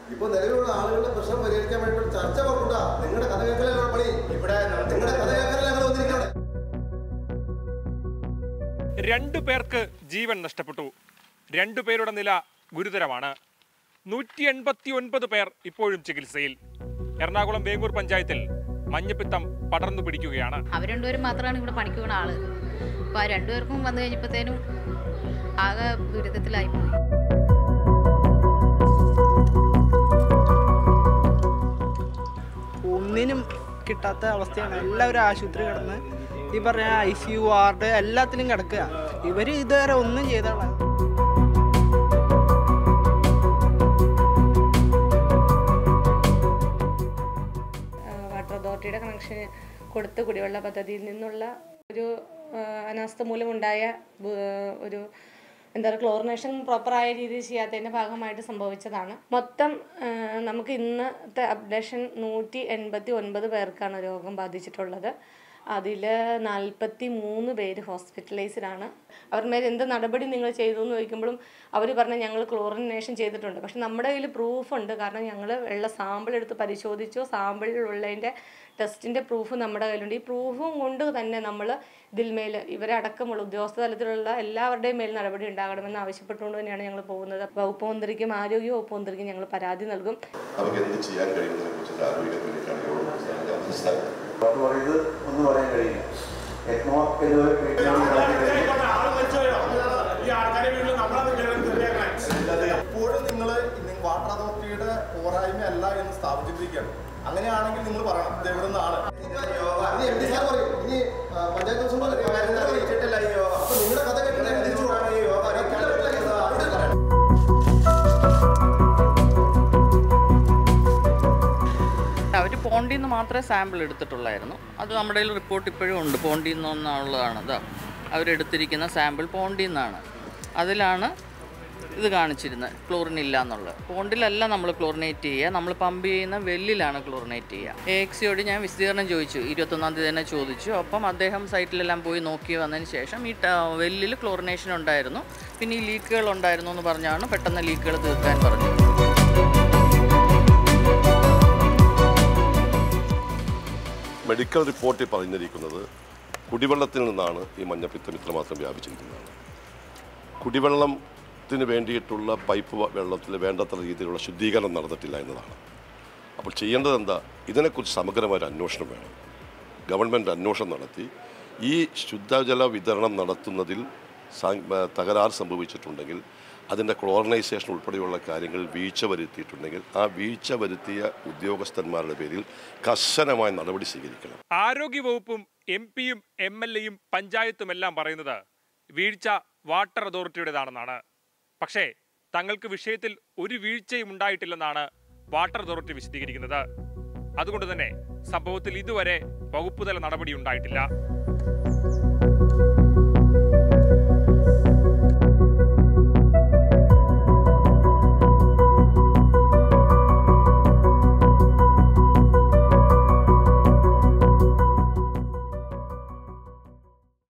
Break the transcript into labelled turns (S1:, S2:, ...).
S1: ഇപ്പൊ നിലവിലുള്ള ആളുകളുടെ പ്രശ്നം പരിഹരിക്കാൻ വേണ്ടി ചർച്ച വെക്കണ്ട നിങ്ങളുടെ കഥ കേൾക്കലല്ലോ പണി ഇവിടെ നിങ്ങളുടെ കഥ കേൾക്കലല്ല ഞങ്ങൾ വന്നിരിക്കുന്നത്
S2: രണ്ടു പേർക്ക് ജീവൻ നഷ്ടപ്പെട്ടു രണ്ടു പേരുടെ നില ഗുരുതരമാണ് നൂറ്റി എൺപത്തി ഒൻപത് പേർ ഇപ്പോഴും ചികിത്സയിൽ എറണാകുളം വേങ്ങൂർ പഞ്ചായത്തിൽ മഞ്ഞപ്പിത്തം പടർന്നു പിടിക്കുകയാണ്
S3: അവർ രണ്ടുപേരും മാത്രമാണ് ഇവിടെ പണിക്ക് പോകുന്ന ആള് അപ്പോൾ ആ രണ്ടുപേർക്കും വന്നു കഴിഞ്ഞപ്പോഴത്തേനും ആകെ ദുരിതത്തിലായിപ്പോയി
S4: ഒന്നിനും കിട്ടാത്ത അവസ്ഥയാണ് എല്ലാവരും ആശുപത്രി കിടന്ന് ഈ പറഞ്ഞ ഐ സി യു വാർഡ് എല്ലാത്തിലും കിടക്കുക ഇവർ ഇതുവരെ ഒന്നും ചെയ്തോളാം
S5: വാട്ടർ അതോറിറ്റിയുടെ കണക്ഷൻ കൊടുത്ത് കുടിവെള്ള പദ്ധതിയിൽ നിന്നുള്ള ഒരു ആ, അനാസ്ഥ മൂലമുണ്ടായ ബു- ഒരു എന്താ പറയുക ക്ലോറിനേഷൻ പ്രോപ്പറായ രീതിയിൽ ചെയ്യാത്തതിൻ്റെ ഭാഗമായിട്ട് സംഭവിച്ചതാണ് മൊത്തം ആ, നമുക്ക് ഇന്നത്തെ അപ്ഡേഷൻ നൂറ്റി എൺപത്തി ഒൻപത് പേർക്കാണ് രോഗം ബാധിച്ചിട്ടുള്ളത് അതിൽ നാൽപ്പത്തി മൂന്ന് പേര് ഹോസ്പിറ്റലൈസ്ഡ് ആണ് അവരുടെ മേൽ എന്ത് നടപടി നിങ്ങൾ ചെയ്തു എന്ന് ചോദിക്കുമ്പോഴും അവർ പറഞ്ഞ ഞങ്ങൾ ക്ലോറിനേഷൻ ചെയ്തിട്ടുണ്ട് പക്ഷെ നമ്മുടെ കയ്യിൽ പ്രൂഫ് ഉണ്ട് കാരണം ഞങ്ങൾ വെള്ള സാമ്പിൾ എടുത്ത് പരിശോധിച്ചു സാമ്പിളിലുള്ളതിൻ്റെ ടെസ്റ്റിൻ്റെ പ്രൂഫ് നമ്മുടെ കയ്യിലുണ്ട് ഈ പ്രൂഫും കൊണ്ട് തന്നെ നമ്മൾ ഇതിൽ മേൽ ഇവരെ അടക്കമുള്ള ഉദ്യോഗസ്ഥ തലത്തിലുള്ള എല്ലാവരുടെയും മേൽ നടപടി ഉണ്ടാകണമെന്ന് ആവശ്യപ്പെട്ടുകൊണ്ട് തന്നെയാണ് ഞങ്ങൾ പോകുന്നത് വകുപ്പ് മന്ത്രിക്കും ആരോഗ്യ വകുപ്പ് മന്ത്രിക്കും ഞങ്ങൾ പരാതി നൽകും
S6: നമുക്ക് എന്ത് ചെയ്യാൻ കഴിയുന്നതിനെ കുറിച്ചുള്ള ആലോചിക്കുന്നതിലേക്കാണ് യോഗം ഞാൻ മനസ്സിലാക്കുന്നത്
S7: ഡോക്ടർ പറയുന്നത് ഒന്നും പറയാൻ കഴിയില്ല എക്മോ എന്ന്
S1: എപ്പോഴും നിങ്ങൾ വാട്ടർ അതോറിറ്റിയുടെ പോരായ്മ അല്ല എന്ന് സ്ഥാപിച്ചിരിക്കുകയാണ് അങ്ങനെയാണെങ്കിൽ നിങ്ങൾ പറയണം ഇത് എവിടെ നിന്നാണ് ഇനി എം ഡി സാർ പറയും ഇനി ആ, പഞ്ചായത്ത് ദിവസം അപ്പൊ നിങ്ങളുടെ കഥ കേട്ടിട്ട് തിരിച്ചു പോകണം ഈ യോഗ അവരോട് പറയണം
S8: അവർ പോണ്ടിയിൽ നിന്ന് മാത്രമേ സാമ്പിൾ എടുത്തിട്ടുള്ളായിരുന്നു അത് നമ്മുടെ കയ്യിൽ റിപ്പോർട്ട് ഇപ്പോഴും ഉണ്ട് പോണ്ടിയിൽ നിന്നുള്ളതാണ് ഇതാ അവരെടുത്തിരിക്കുന്ന സാമ്പിൾ പോണ്ടിയിൽ നിന്നാണ് അതിലാണ് ഇത് കാണിച്ചിരുന്നത് ക്ലോറിൻ ഇല്ല എന്നുള്ളത് പോണ്ടിലല്ല നമ്മൾ ക്ലോറിനേറ്റ് ചെയ്യുക നമ്മൾ പമ്പ് ചെയ്യുന്ന വെല്ലിലാണ് ക്ലോറിനേറ്റ് ചെയ്യുക എ എക്സിയോട് ഞാൻ വിശദീകരണം ചോദിച്ചു ഇരുപത്തൊന്നാം തീയതി തന്നെ ചോദിച്ചു അപ്പം അദ്ദേഹം സൈറ്റിലെല്ലാം പോയി നോക്കി വന്നതിന് ശേഷം ഈ ട- വെല്ലിൽ ക്ലോറിനേഷൻ ഉണ്ടായിരുന്നു പിന്നെ ഈ ലീക്കുകൾ ഉണ്ടായിരുന്നു എന്ന് പറഞ്ഞാണ് പെട്ടെന്ന് ലീക്കുകൾ തീർക്കാൻ പറഞ്ഞത്
S6: മെഡിക്കൽ റിപ്പോർട്ടിൽ പറഞ്ഞിരിക്കുന്നത് കുടിവെള്ളത്തിൽ നിന്നാണ് ഈ മഞ്ഞപ്പിത്തം ഇത്രമാത്രം വ്യാപിച്ചിരിക്കുന്നത് കുടിവെള്ളത്തിന് വേണ്ടിയിട്ടുള്ള പൈപ്പ് വ- വെള്ളത്തിൽ വേണ്ടത്ര രീതിയിലുള്ള ശുദ്ധീകരണം നടന്നിട്ടില്ല എന്നതാണ് അപ്പോൾ ചെയ്യേണ്ടത് എന്താ ഇതിനെക്കുറിച്ച് സമഗ്രമായ ഒരു അന്വേഷണം വേണം ഗവൺമെൻറ് അന്വേഷണം നടത്തി ഈ ശുദ്ധജല വിതരണം നടത്തുന്നതിൽ സാ- ഏ, തകരാർ സംഭവിച്ചിട്ടുണ്ടെങ്കിൽ അതിൻ്റെ ക്ലോറിനൈസേഷൻ ഉൾപ്പെടെയുള്ള കാര്യങ്ങളിൽ വീഴ്ച വരുത്തിയിട്ടുണ്ടെങ്കിൽ ആ വീഴ്ച വരുത്തിയ ഉദ്യോഗസ്ഥന്മാരുടെ പേരിൽ കർശനമായ നടപടി സ്വീകരിക്കണം
S2: ആരോഗ്യവകുപ്പും എം പിയും എം എൽ എയും പഞ്ചായത്തും എല്ലാം പറയുന്നത് വീഴ്ച വാട്ടർ അതോറിറ്റിയുടേതാണെന്നാണ് പക്ഷേ തങ്ങൾക്ക് വിഷയത്തിൽ ഒരു വീഴ്ചയും ഉണ്ടായിട്ടില്ലെന്നാണ് വാട്ടർ അതോറിറ്റി വിശദീകരിക്കുന്നത് അതുകൊണ്ട് തന്നെ സംഭവത്തിൽ ഇതുവരെ വകുപ്പുതല നടപടി ഉണ്ടായിട്ടില്ല